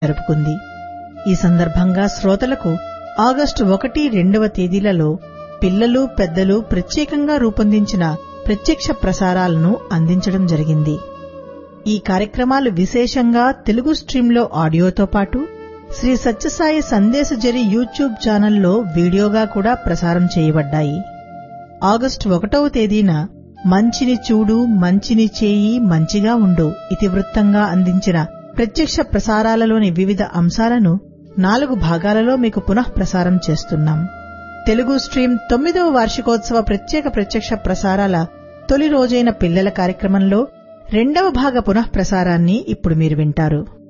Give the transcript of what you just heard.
జరుపుకుంది ఈ సందర్భంగా శ్రోతలకు ఆగస్టు ఒకటి రెండవ తేదీలలో పిల్లలు పెద్దలు ప్రత్యేకంగా రూపొందించిన ప్రత్యక్ష ప్రసారాలను అందించడం జరిగింది ఈ కార్యక్రమాలు విశేషంగా తెలుగు స్ట్రీంలో ఆడియోతో పాటు శ్రీ సత్యసాయి సందేశజరి యూట్యూబ్ ఛానల్లో వీడియోగా కూడా ప్రసారం చేయబడ్డాయి ఆగస్టు ఒకటవ తేదీన మంచిని చూడు మంచిని చేయి మంచిగా ఉండు ఇతివృత్తంగా అందించిన ప్రత్యక్ష ప్రసారాలలోని వివిధ అంశాలను నాలుగు భాగాలలో మీకు పునః ప్రసారం చేస్తున్నాం తెలుగు స్ట్రీమ్ తొమ్మిదవ వార్షికోత్సవ ప్రత్యేక ప్రత్యక్ష ప్రసారాల తొలి రోజైన పిల్లల కార్యక్రమంలో రెండవ భాగ పునః ప్రసారాన్ని ఇప్పుడు మీరు వింటారు